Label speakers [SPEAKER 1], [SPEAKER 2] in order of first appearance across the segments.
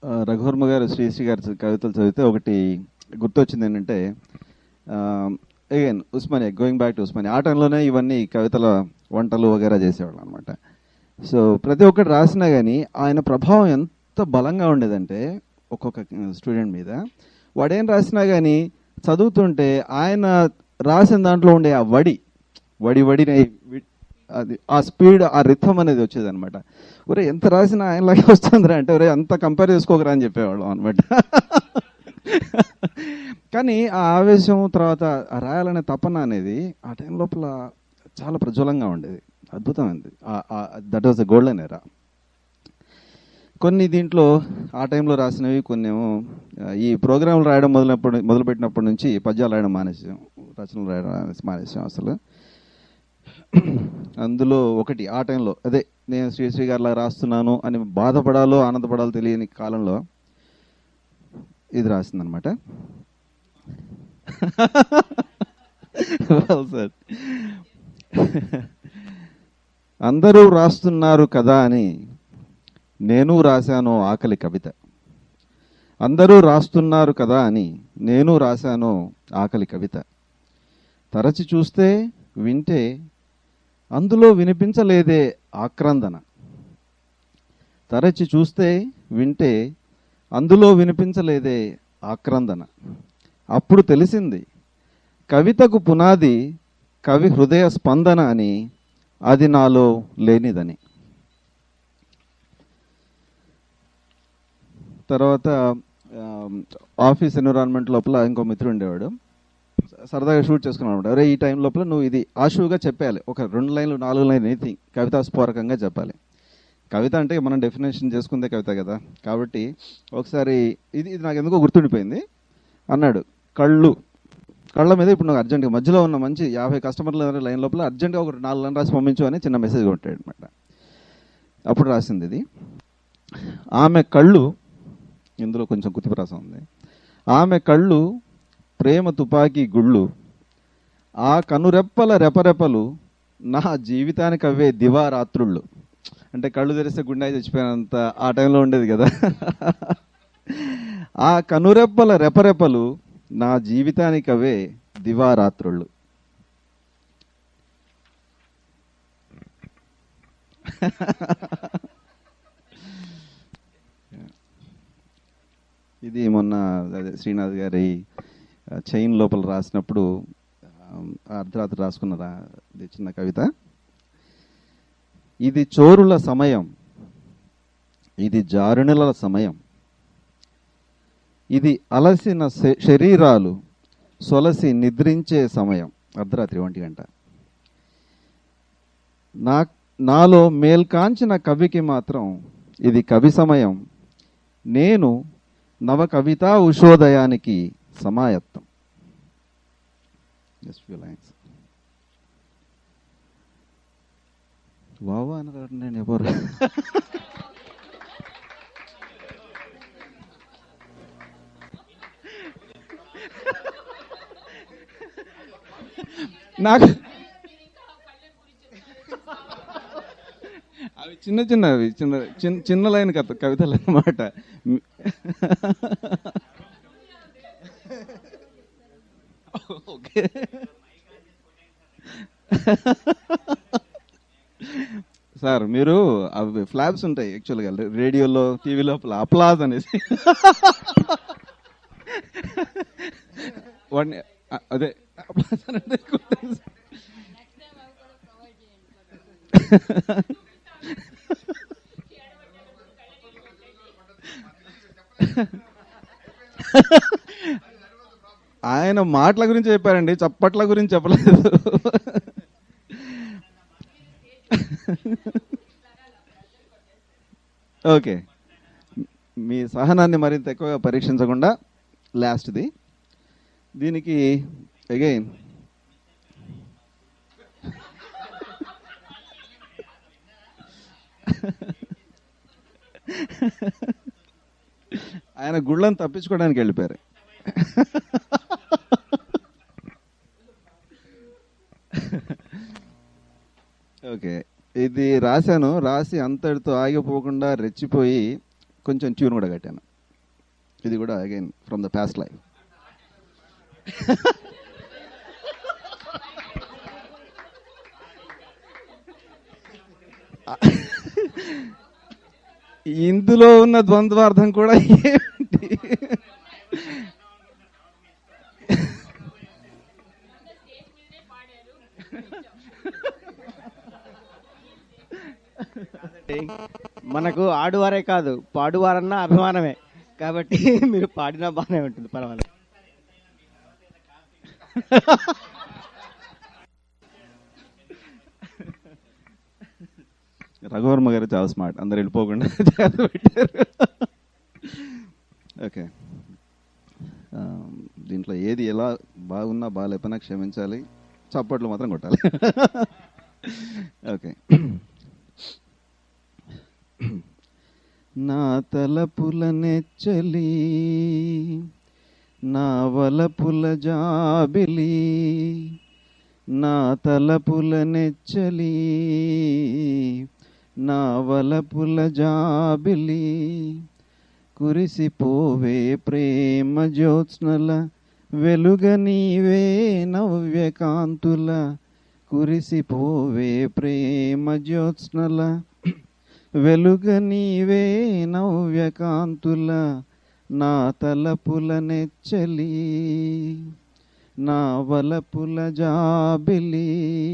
[SPEAKER 1] ఆ, రఘువర్మ గారు శ్రీశ్రీ గారి కవితలు చదివితే ఒకటి గుర్తొచ్చింది ఏంటంటే again Osmania going back to Osmania ఆ టైంలోనే ఇవన్నీ కవితల వంటలు వగేరా చేసేవాళ్ళు అనమాట సో ప్రతి ఒక్కటి రాసినా కానీ ఆయన ప్రభావం ఎంత బలంగా ఉండేదంటే ఒక్కొక్క స్టూడెంట్ మీద వాడేం రాసినా కానీ చదువుతుంటే ఆయన రాసిన దాంట్లో ఉండే ఆ వడి వడి వడిని వి- అది ఆ స్పీడ్ ఆ రిథం అనేది వచ్చేది అనమాట ఒరే ఎంత రాసినా ఆయనలాగే వస్తుందిరా అంటే ఒరే అంత కంపేర్ చేసుకోకరా అని చెప్పేవాళ్ళం అనమాట కానీ ఆ ఆవేశం తర్వాత ఆ రాయాలనే తపన అనేది ఆ టైం లోపల చాలా ప్రజ్వలంగా ఉండేది అద్భుతమైనది that was the golden era కొన్ని దీంట్లో ఆ టైంలో రాసినవి కొన్ని ఏమో ఆ, ఈ ప్రోగ్రాంలు రాయడం మొదలైనప్పుడు మొదలుపెట్టినప్పటి నుంచి పద్యాలు రాయడం మానేసాం రచనలు రాయడం మానేసి- మానేసాం అసలు అందులో ఒకటి ఆ టైంలో అదే నేను శ్రీశ్రీ గారిలా రాస్తున్నాను అని బాధపడాలో ఆనందపడాలో తెలియని కాలంలో ఇది రాసిందనమాట సార్ అందరూ రాస్తున్నారు కదా అని నేను రాశాను ఆకలి కవిత అందరూ రాస్తున్నారు కదా అని నేను రాశాను ఆకలి కవిత తరచి చూస్తే వింటే అందులో వినిపించలేదే ఆక్రందన తరచి చూస్తే వింటే అందులో వినిపించలేదే ఆక్రందన అప్పుడు తెలిసింది కవితకు పునాది కవి హృదయ స్పందన అని అది నాలో లేనిదని తర్వాత ఆ, ఆఫీస్ ఎన్విరాన్మెంట్ లోపల ఇంకో మిత్రుడు ఉండేవాడు సరదాగా షూట్ చేసుకున్నాడు అనమాట అరే ఈ టైం లోపల నువ్వు ఇది ఆశువుగా చెప్పాలి ఒక రెండు లైన్లు నాలుగు లైన్ ఎనీథింగ్ కవితాస్ఫోరకంగా చెప్పాలి కవిత అంటే మనం డెఫినేషన్ చేసుకుందే కవిత కదా కాబట్టి ఒకసారి ఇది ఇది నాకు ఎందుకో గుర్తుండిపోయింది అన్నాడు కళ్ళు కళ్ళ మీద ఇప్పుడు నువ్వు అర్జెంట్గా మధ్యలో ఉన్న మంచి యాభై కస్టమర్ల లైన్ లోపల అర్జెంట్గా ఒక నాలుగు లైన్ రాసి పంపించు అని చిన్న మెసేజ్ కొట్టాడు అనమాట అప్పుడు రాసింది ఇది ఆమె కళ్ళు ఇందులో కొంచెం కుతిప్రాసం ఉంది ఆమె కళ్ళు ప్రేమ తుపాకీ గుళ్ళు ఆ కనురెప్పల రెపరెపలు నా జీవితానికి అవే దివారాత్రుళ్ళు అంటే కళ్ళు తెరిస్తే గుండె చచ్చిపోయినంత ఆ టైంలో ఉండేది కదా ఆ కనురెప్పల రెపరెపలు నా జీవితానికి అవే దివారాత్రుళ్ళు ఇది మొన్న అదే శ్రీనాథ్ గారి ఆ, చైన్ లోపల రాసినప్పుడు ఆ, అర్ధరాత్రి రాసుకున్న రా- ఇది చిన్న కవిత ఇది చోరుల సమయం ఇది జారుణుల సమయం ఇది అలసిన శ- శరీరాలు సొలసి నిద్రించే సమయం అర్ధరాత్రి ఒంటి గంట నా నాలో మేల్కాంచిన కవికి మాత్రం ఇది కవి సమయం నేను నవ కవితా ఉషోదయానికి సమాయత్తం జస్ట్ ఫ్యూ లైన్స్ వావా అన్నారు నేను ఎవరు నాకు అవి చిన్న చిన్నవి చిన్న చిన్న చిన్న లైన్ కథ కవితలు అన్నమాట ఓకే సార్ మీరు అవి ఫ్లాప్స్ ఉంటాయి యాక్చువల్గా రేడియోలో టీవీ లోపల అప్లాజ్ అనేసి వాడిని అ- అదే అప్లాజ్ అనేది కొట్టేసి. ఆయన మాటల గురించి చెప్పారండి చప్పట్ల గురించి చెప్పలేదు ఓకే మీ సహనాన్ని మరింత ఎక్కువగా పరీక్షించకుండా లాస్ట్ది దీనికి అగైన్ ఆయన గుళ్ళని తప్పించుకోవడానికి వెళ్ళిపోయారు ఓకే ఇది రాశాను రాసి అంతటితో ఆగిపోకుండా రెచ్చిపోయి కొంచెం ట్యూన్ కూడా కట్టాను ఇది కూడా again from the past life ఇందులో ఉన్న ద్వంద్వార్థం కూడా ఏమిటి
[SPEAKER 2] మనకు ఆడువారే కాదు పాడువారన్నా అభిమానమే కాబట్టి మీరు పాడినా బాగానే ఉంటుంది పర్వాలేదు
[SPEAKER 1] రఘువర్మ గారు చాలా స్మార్ట్ అందరు వెళ్ళిపోకుండా జాగ్రత్త పెట్టారు ఓకే ఆ, దీంట్లో ఏది ఎలా బాగున్నా బాగాలేకపోయినా క్షమించాలి చప్పట్లు మాత్రం కొట్టాలి ఓకే నా తలపుల నెచ్చలి నా వలపుల జాబిలి నా తలపుల నెచ్చలి నా వలపుల జాబిలి కురిసిపోవే ప్రేమ జ్యోత్స్నల వెలుగ నీవే నవ్యకాంతుల కురిసిపోవే ప్రేమ జ్యోత్స్నల వెలుగ నీవే నవ్యకాంతుల నా తలపుల నెచ్చలి నా వలపుల జాబిలి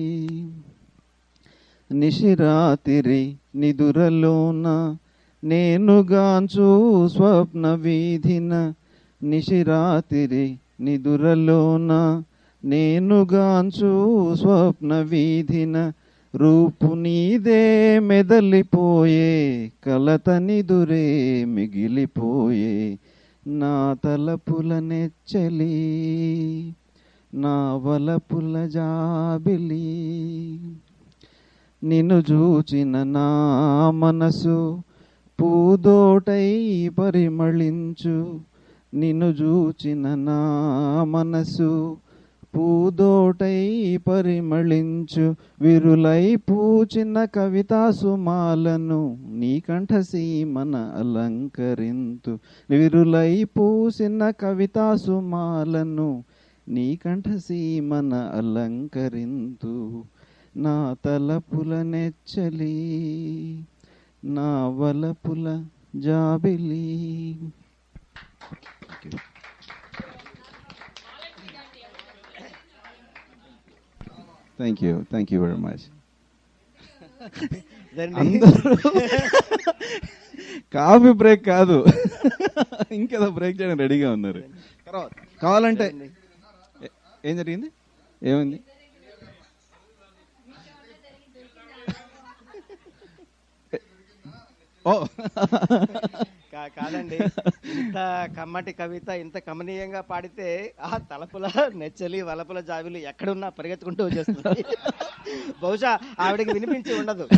[SPEAKER 1] నిశిరాతిరి నిదురలోన నేనుగాంచు స్వప్న వీధిన నిశిరాతిరి నిదురలోన నేనుగాంచు స్వప్న వీధిన రూపు నీదే మెదలిపోయే కలత నిదురే మిగిలిపోయే నా తలపుల నెచ్చలి నా వలపుల జాబిలి నిన్ను చూచిన నా మనసు పూదోటై పరిమళించు నిన్ను చూచిన నా మనసు పూదోటై పరిమళించు విరులై పూచిన కవితా సుమాలను నీ కంఠసీమన అలంకరింతు విరులై పూసిన కవితా సుమాలను నీ కంఠసీమన అలంకరింతు నా తలపుల నెచ్చలి నా వలపుల జాబిలి thank you thank you very much
[SPEAKER 2] రండి.
[SPEAKER 1] అందరూ కాఫీ బ్రేక్ కాదు ఇంకేదో బ్రేక్ చేయడానికి రెడీగా ఉన్నారు కావాలంటే ఏ- ఏం జరిగింది ఏమైంది ఓ
[SPEAKER 2] కా- కాదండి ఇంత కమ్మటి కవిత ఇంత కమనీయంగా పాడితే ఆ తలపుల నెచ్చలి వలపుల జాబిలు ఎక్కడున్నా పరిగెత్తుకుంటూ వచ్చేస్తుంది బహుశా ఆవిడకి వినిపించి ఉండదు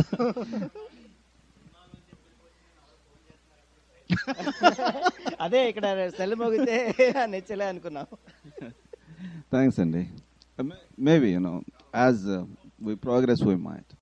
[SPEAKER 2] అదే ఇక్కడ సెల్ మోగితే నెచ్చలే అనుకున్నాం
[SPEAKER 1] థ్యాంక్స్ అండి maybe you know as we progress we might